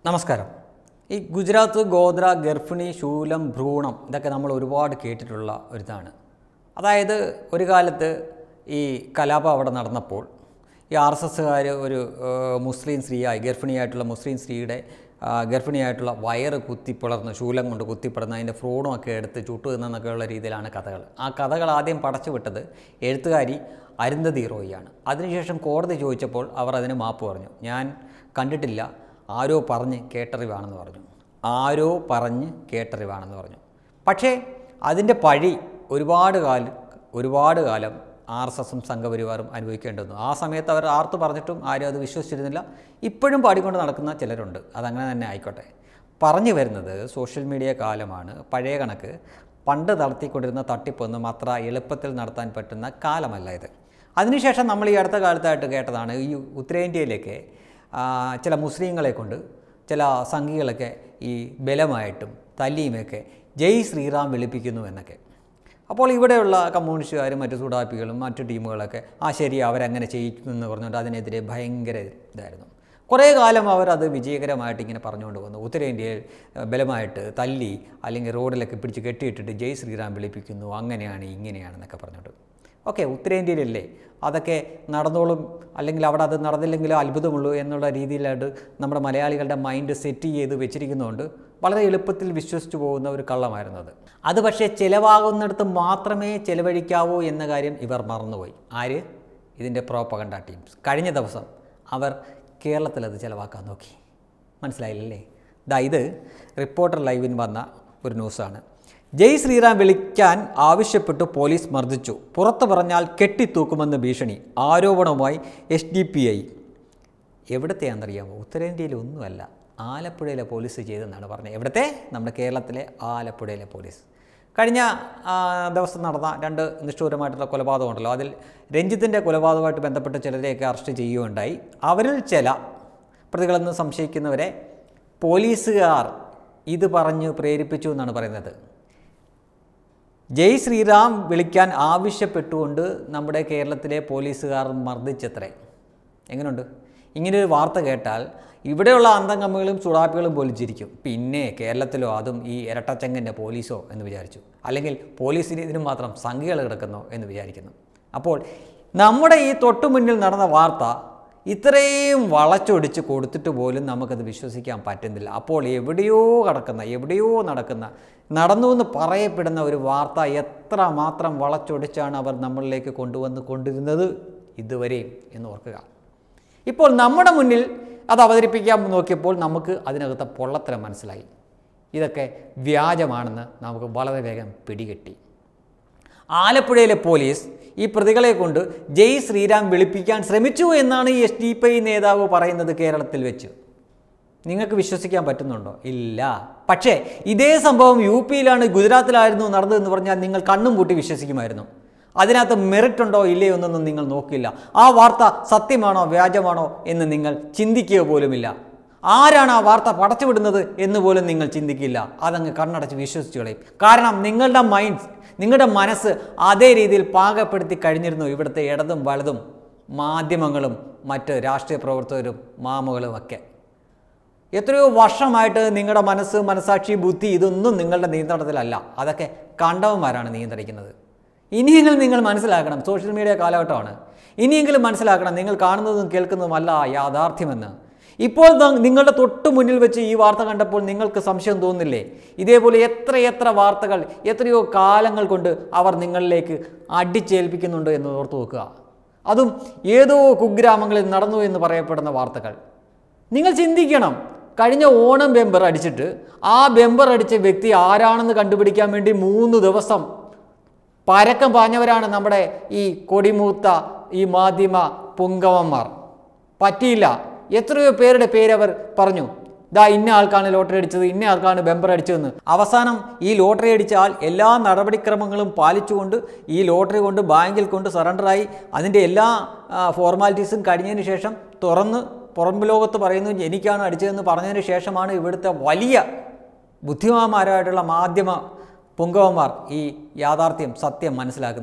നമസ്കാരം ഈ ഗുജറാത്ത് ഗോത്ര ഗർഭിണി ശൂലം ഭ്രൂണം ഇതൊക്കെ നമ്മൾ ഒരുപാട് കേട്ടിട്ടുള്ള ഒരിതാണ് അതായത് ഒരു കാലത്ത് ഈ കലാപം അവിടെ നടന്നപ്പോൾ ഈ ആർ എസ് എസ്സുകാർ ഒരു ഏഹ്, മുസ്ലിം സ്ത്രീയായി ഗർഭിണിയായിട്ടുള്ള മുസ്ലിം സ്ത്രീയുടെ ആ, ഗർഭിണിയായിട്ടുള്ള വയറ് കുത്തിപ്പിളർന്ന് ശൂലം കൊണ്ട് കുത്തിപ്പിളർന്ന് അതിൻ്റെ ഫ്രോണുമൊക്കെ എടുത്ത് ചുട്ടു എന്നൊക്കെയുള്ള രീതിയിലാണ് കഥകൾ ആ കഥകൾ ആദ്യം പടച്ചു വിട്ടത് എഴുത്തുകാരി അരുന്ധതി റോയിയാണ് അതിനുശേഷം കോടതി ചോദിച്ചപ്പോൾ അവർ അതിന് മാപ്പ് പറഞ്ഞു ഞാൻ കണ്ടിട്ടില്ല ആരോ പറഞ്ഞ് കേട്ടറിവാണെന്ന് പറഞ്ഞു ആരോ പറഞ്ഞ് കേട്ടറിവാണെന്ന് പറഞ്ഞു പക്ഷേ അതിൻ്റെ പഴി ഒരുപാട് കാലം ഒരുപാട് കാലം ആർ എസ് എസും സംഘപരിവാറും അനുഭവിക്കേണ്ടി വന്നു ആ സമയത്ത് അവർ ആർത്ത് പറഞ്ഞിട്ടും ആരും അത് വിശ്വസിച്ചിരുന്നില്ല ഇപ്പോഴും പാടിക്കൊണ്ട് നടക്കുന്ന ചിലരുണ്ട് അതങ്ങനെ തന്നെ ആയിക്കോട്ടെ പറഞ്ഞു വരുന്നത് സോഷ്യൽ മീഡിയ കാലമാണ് പഴയ കണക്ക് പണ്ട് നടത്തിക്കൊണ്ടിരുന്ന തട്ടിപ്പൊന്നും അത്ര എളുപ്പത്തിൽ നടത്താൻ പറ്റുന്ന കാലമല്ല ഇത് അതിനുശേഷം നമ്മൾ ഈ അടുത്ത കാലത്തായിട്ട് കേട്ടതാണ് ഈ ഉത്തരേന്ത്യയിലേക്ക് ആ, ചില മുസ്ലിങ്ങളെ കൊണ്ട് ചില സംഘികളൊക്കെ ഈ ബലമായിട്ടും തല്ലിയുമൊക്കെ ജയ് ശ്രീറാം വിളിപ്പിക്കുന്നു എന്നൊക്കെ അപ്പോൾ ഇവിടെയുള്ള കമ്മ്യൂണിസ്റ്റുകാരും മറ്റു സുഡാപ്പികളും മറ്റു ടീമുകളൊക്കെ ആ ശരി അവരങ്ങനെ ചെയ്യിക്കുമെന്ന് പറഞ്ഞുകൊണ്ട് അതിനെതിരെ ഭയങ്കര ഇതായിരുന്നു കുറേ കാലം അവർ അത് വിജയകരമായിട്ട് ഇങ്ങനെ പറഞ്ഞുകൊണ്ട് വന്നു ഉത്തരേന്ത്യയിൽ ഏഹ്, ബലമായിട്ട് തല്ലി അല്ലെങ്കിൽ റോഡിലൊക്കെ പിടിച്ച് കെട്ടിയിട്ടിട്ട് ജയ് ശ്രീറാം വിളിപ്പിക്കുന്നു അങ്ങനെയാണ് ഇങ്ങനെയാണെന്നൊക്കെ പറഞ്ഞിട്ട് ഓക്കെ ഉത്തരേന്ത്യയിലല്ലേ അതൊക്കെ നടന്നോളും അല്ലെങ്കിൽ അവിടെ അത് നടന്നില്ലെങ്കിലും അത്ഭുതമുള്ളൂ എന്നുള്ള രീതിയിലായിട്ട് നമ്മുടെ മലയാളികളുടെ മൈൻഡ് സെറ്റ് ചെയ്ത് വെച്ചിരിക്കുന്നതുകൊണ്ട് വളരെ എളുപ്പത്തിൽ വിശ്വസിച്ചു പോകുന്ന ഒരു കള്ളമായിരുന്നു അത് അത് പക്ഷേ ചിലവാകുന്നിടത്ത് മാത്രമേ ചിലവഴിക്കാവൂ എന്ന കാര്യം ഇവർ മറന്നുപോയി ആര് ഇതിൻ്റെ പ്രോപ്പകണ്ട ടീംസ് കഴിഞ്ഞ ദിവസം അവർ കേരളത്തിൽ അത് ചിലവാക്കാൻ നോക്കി മനസ്സിലായില്ലല്ലേ ദാ ഇത് റിപ്പോർട്ടർ ലൈവിന് വന്ന ഒരു ന്യൂസാണ് ജയ് ശ്രീറാം വിളിക്കാൻ ആവശ്യപ്പെട്ടു പോലീസ് മർദ്ദിച്ചു പുറത്തു പറഞ്ഞാൽ കെട്ടിത്തൂക്കുമെന്ന് ഭീഷണി ആരോപണവുമായി എസ് ഡി പി ഐ എവിടത്തെയാണെന്നറിയാമോ ഉത്തരേന്ത്യയിലെ ഒന്നുമല്ല ആലപ്പുഴയിലെ പോലീസ് ചെയ്തെന്നാണ് പറഞ്ഞത് എവിടത്തെ നമ്മുടെ കേരളത്തിലെ ആലപ്പുഴയിലെ പോലീസ് കഴിഞ്ഞ ആ, ദിവസം നടന്ന രണ്ട് നിഷ്ഠൂരമായിട്ടുള്ള കൊലപാതകമുണ്ടല്ലോ അതിൽ രഞ്ജിത്തിൻ്റെ കൊലപാതകമായിട്ട് ബന്ധപ്പെട്ട ചിലരെയൊക്കെ അറസ്റ്റ് ചെയ്യുകയുണ്ടായി അവരിൽ ചില പ്രതികളെന്ന് സംശയിക്കുന്നവരെ പോലീസുകാർ ഇത് പറഞ്ഞ് പ്രേരിപ്പിച്ചു എന്നാണ് പറയുന്നത് ജയ് ശ്രീറാം വിളിക്കാൻ ആവശ്യപ്പെട്ടുകൊണ്ട് നമ്മുടെ കേരളത്തിലെ പോലീസുകാർ മർദ്ദിച്ചത്രേ എങ്ങനെയുണ്ട് ഇങ്ങനൊരു വാർത്ത കേട്ടാൽ ഇവിടെയുള്ള അന്തംഗമ്മികളും ചുടാപ്പികളും പോലും ചിരിക്കും പിന്നെ കേരളത്തിലോ അതും ഈ ഇരട്ടച്ചങ്ങൻ്റെ പോലീസോ എന്ന് വിചാരിച്ചു അല്ലെങ്കിൽ പോലീസിന് ഇതിന് മാത്രം സംഖ്യകൾ കിടക്കുന്നോ എന്ന് വിചാരിക്കുന്നു അപ്പോൾ നമ്മുടെ ഈ തൊട്ടു മുന്നിൽ നടന്ന വാർത്ത ഇത്രയും വളച്ചൊടിച്ച് കൊടുത്തിട്ട് പോലും നമുക്കത് വിശ്വസിക്കാൻ പറ്റുന്നില്ല അപ്പോൾ എവിടെയോ കിടക്കുന്ന എവിടെയോ നടക്കുന്ന നടന്നു എന്ന് പറയപ്പെടുന്ന ഒരു വാർത്ത എത്ര മാത്രം വളച്ചൊടിച്ചാണ് അവർ നമ്മളിലേക്ക് കൊണ്ടുവന്ന് കൊണ്ടിരുന്നത് ഇതുവരെയും എന്ന് ഓർക്കുക ഇപ്പോൾ നമ്മുടെ മുന്നിൽ അത് അവതരിപ്പിക്കാൻ നോക്കിയപ്പോൾ നമുക്ക് അതിനകത്തെ പൊള്ളത്തരം മനസ്സിലായി ഇതൊക്കെ വ്യാജമാണെന്ന് നമുക്ക് വളരെ വേഗം പിടികിട്ടി ആലപ്പുഴയിലെ പോലീസ് ഈ പ്രതികളെ കൊണ്ട് ജയ് ശ്രീരാം വിളിപ്പിക്കാൻ ശ്രമിച്ചു എന്നാണ് ഈ എസ് ഡി പി ഐ നേതാവ് പറയുന്നത് കേരളത്തിൽ വെച്ച് നിങ്ങൾക്ക് വിശ്വസിക്കാൻ പറ്റുന്നുണ്ടോ ഇല്ല പക്ഷേ ഇതേ സംഭവം യു പിയിലാണ് ഗുജറാത്തിലായിരുന്നു നടന്നതെന്ന് പറഞ്ഞാൽ നിങ്ങൾ കണ്ണും പൂട്ടി വിശ്വസിക്കുമായിരുന്നു അതിനകത്ത് മെറിറ്റ് ഉണ്ടോ ഇല്ലയോ എന്നൊന്നും നിങ്ങൾ നോക്കില്ല ആ വാർത്ത സത്യമാണോ വ്യാജമാണോ എന്ന് നിങ്ങൾ ചിന്തിക്കുക പോലുമില്ല ആരാണ് ആ വാർത്ത പടച്ചുവിടുന്നത് എന്ന് പോലും നിങ്ങൾ ചിന്തിക്കില്ല അതങ്ങ് കണ്ണടച്ച് വിശ്വസിച്ചു കളയും കാരണം നിങ്ങളുടെ മൈൻഡ് നിങ്ങളുടെ മനസ്സ് അതേ രീതിയിൽ പാകപ്പെടുത്തി കഴിഞ്ഞിരുന്നു ഇവിടുത്തെ ഇടതും വലതും മാധ്യമങ്ങളും മറ്റ് രാഷ്ട്രീയ പ്രവർത്തകരും മാമകളും ഒക്കെ എത്രയോ വർഷമായിട്ട് നിങ്ങളുടെ മനസ്സ് മനസാക്ഷി ബുദ്ധി ഇതൊന്നും നിങ്ങളുടെ നിയന്ത്രണത്തിലല്ല അതൊക്കെ കണ്ടവന്മാരാണ് നിയന്ത്രിക്കുന്നത് ഇനിയെങ്കിലും നിങ്ങൾ മനസ്സിലാക്കണം സോഷ്യൽ മീഡിയ കാലഘട്ടമാണ് ഇനിയെങ്കിലും മനസ്സിലാക്കണം നിങ്ങൾ കാണുന്നതും കേൾക്കുന്നതുമല്ല യാഥാർത്ഥ്യമെന്ന് ഇപ്പോൾ ദാ- നിങ്ങളുടെ തൊട്ട് മുന്നിൽ വെച്ച് ഈ വാർത്ത കണ്ടപ്പോൾ നിങ്ങൾക്ക് സംശയം തോന്നില്ലേ ഇതേപോലെ എത്രയെത്ര വാർത്തകൾ എത്രയോ കാലങ്ങൾ കൊണ്ട് അവർ നിങ്ങളിലേക്ക് അടിച്ചേൽപ്പിക്കുന്നുണ്ട് എന്ന് ഓർത്തു നോക്കുക അതും ഏതോ കുഗ്രാമങ്ങളിൽ നടന്നു എന്ന് പറയപ്പെടുന്ന വാർത്തകൾ നിങ്ങൾ ചിന്തിക്കണം കഴിഞ്ഞ ഓണം ബെമ്പർ അടിച്ചിട്ട് ആ ബെമ്പർ അടിച്ച വ്യക്തി ആരാണെന്ന് കണ്ടുപിടിക്കാൻ വേണ്ടി മൂന്ന് ദിവസം പരക്കം പാഞ്ഞവരാണ് നമ്മുടെ ഈ കൊടിമൂത്ത ഈ മാധ്യമ പുങ്കവന്മാർ പറ്റിയില്ല എത്രയോ പേരുടെ പേരവർ പറഞ്ഞു ദാ ഇന്ന ആൾക്കാണ് ലോട്ടറി അടിച്ചത് ഇന്ന ആൾക്കാണ് ബെമ്പർ അടിച്ചതെന്ന് അവസാനം ഈ ലോട്ടറി അടിച്ച ആൾ എല്ലാ നടപടിക്രമങ്ങളും പാലിച്ചുകൊണ്ട് ഈ ലോട്ടറി കൊണ്ട് ബാങ്കിൽ കൊണ്ട് സറണ്ടറായി അതിൻ്റെ എല്ലാ ആ, ഫോർമാലിറ്റീസും കഴിഞ്ഞതിന് ശേഷം തുറന്ന് പുറം ലോകത്ത് പറയുന്നു എനിക്കാണ് അടിച്ചതെന്ന് പറഞ്ഞതിന് ശേഷമാണ് ഇവിടുത്തെ വലിയ ബുദ്ധിമാന്മാരായിട്ടുള്ള മാധ്യമ പുങ്കവന്മാർ ഈ യാഥാർത്ഥ്യം സത്യം മനസ്സിലാക്കുന്നത്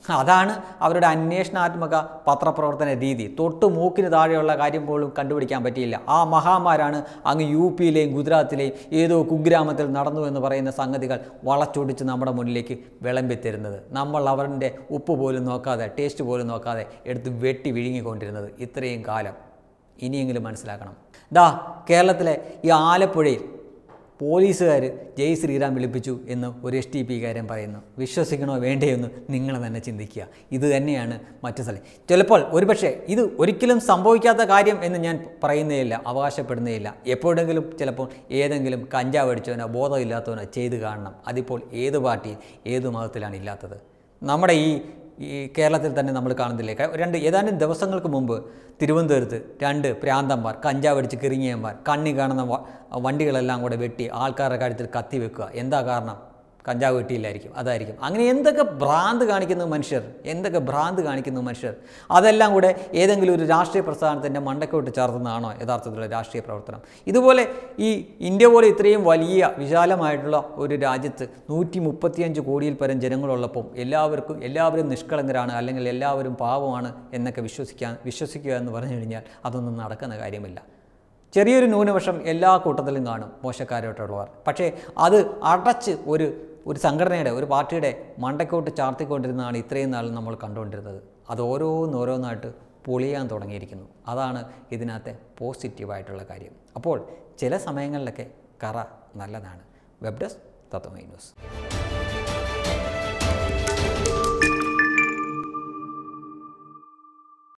അതാണ് അവരുടെ അന്വേഷണാത്മക പത്രപ്രവർത്തന രീതി തൊട്ട് മൂക്കിന് താഴെയുള്ള കാര്യം പോലും കണ്ടുപിടിക്കാൻ പറ്റിയില്ല ആ മഹാമാരാണ് അങ്ങ് യു പിയിലെയും ഗുജറാത്തിലെയും ഏതോ കുഗ്രാമത്തിൽ നടന്നു എന്ന് പറയുന്ന സംഗതികൾ വളച്ചൊടിച്ച് നമ്മുടെ മുന്നിലേക്ക് വിളമ്പിത്തരുന്നത് നമ്മൾ അവരുടെ ഉപ്പ് പോലും നോക്കാതെ ടേസ്റ്റ് പോലും നോക്കാതെ എടുത്ത് വെട്ടി വിഴുങ്ങിക്കൊണ്ടിരുന്നത് ഇത്രയും കാലം ഇനിയെങ്കിലും മനസ്സിലാക്കണം ദാ കേരളത്തിലെ ഈ ആലപ്പുഴയിൽ പോലീസുകാർ ജയ് ശ്രീറാം വിളിപ്പിച്ചു എന്ന് ഒരു എസ് ടി പിക്കാരൻ പറയുന്നു വിശ്വസിക്കണോ വേണ്ടയോ എന്ന് നിങ്ങൾ തന്നെ ചിന്തിക്കുക ഇത് തന്നെയാണ് മറ്റു സ്ഥലം ചിലപ്പോൾ ഒരുപക്ഷെ ഇത് ഒരിക്കലും സംഭവിക്കാത്ത കാര്യം എന്ന് ഞാൻ പറയുന്നേയില്ല അവകാശപ്പെടുന്നേയില്ല എപ്പോഴെങ്കിലും ചിലപ്പോൾ ഏതെങ്കിലും കഞ്ചാവ് അടിച്ചവനോ ബോധമില്ലാത്തവനോ ചെയ്ത് കാണണം അതിപ്പോൾ ഏത് പാർട്ടിയിൽ ഏത് മതത്തിലാണ് ഇല്ലാത്തത് നമ്മുടെ ഈ ഈ കേരളത്തിൽ തന്നെ നമ്മൾ കാണുന്നില്ലേ ക- രണ്ട് ഏതാനും ദിവസങ്ങൾക്ക് മുമ്പ് തിരുവനന്തപുരത്ത് രണ്ട് പ്രാന്തന്മാർ കഞ്ചാവടിച്ച് കിറിങ്ങിയന്മാർ കണ്ണി കാണുന്ന വ- വണ്ടികളെല്ലാം കൂടെ വെട്ടി ആൾക്കാരുടെ കാര്യത്തിൽ കത്തി വെക്കുക എന്താ കാരണം കഞ്ചാവ് വെട്ടിയില്ലായിരിക്കും അതായിരിക്കും അങ്ങനെ എന്തൊക്കെ ഭ്രാന്ത് കാണിക്കുന്നു മനുഷ്യർ എന്തൊക്കെ ഭ്രാന്ത് കാണിക്കുന്നു മനുഷ്യർ അതെല്ലാം കൂടെ ഏതെങ്കിലും ഒരു രാഷ്ട്രീയ പ്രസ്ഥാനത്തിൻ്റെ മണ്ടക്കോട്ട് ചേർത്തുന്നതാണോ യഥാർത്ഥത്തിലുള്ള രാഷ്ട്രീയ പ്രവർത്തനം ഇതുപോലെ ഈ ഇന്ത്യ പോലെ ഇത്രയും വലിയ വിശാലമായിട്ടുള്ള ഒരു രാജ്യത്ത് നൂറ്റി മുപ്പത്തിയഞ്ച് കോടിയിൽ പരം ജനങ്ങളുള്ളപ്പം എല്ലാവർക്കും എല്ലാവരും നിഷ്കളങ്കരാണ് അല്ലെങ്കിൽ എല്ലാവരും പാവമാണ് എന്നൊക്കെ വിശ്വസിക്കാൻ വിശ്വസിക്കുക എന്ന് പറഞ്ഞു കഴിഞ്ഞാൽ അതൊന്നും നടക്കുന്ന കാര്യമില്ല ചെറിയൊരു ന്യൂനപക്ഷം എല്ലാ കൂട്ടത്തിലും കാണും മോശക്കാരായിട്ടുള്ളവർ പക്ഷേ അത് അടച്ച് ഒരു ഒരു സംഘടനയുടെ ഒരു പാർട്ടിയുടെ മണ്ടക്കോട്ട് ചാർത്തിക്കൊണ്ടിരുന്നതാണ് ഇത്രയും നാൾ നമ്മൾ കണ്ടുകൊണ്ടിരുന്നത് അത് ഓരോന്നോരോന്നായിട്ട് പൊളിയാൻ തുടങ്ങിയിരിക്കുന്നു അതാണ് ഇതിനകത്തെ പോസിറ്റീവായിട്ടുള്ള കാര്യം അപ്പോൾ ചില സമയങ്ങളിലൊക്കെ കറ നല്ലതാണ് വെബ് ഡെസ്ക് തത്വമൈ ന്യൂസ്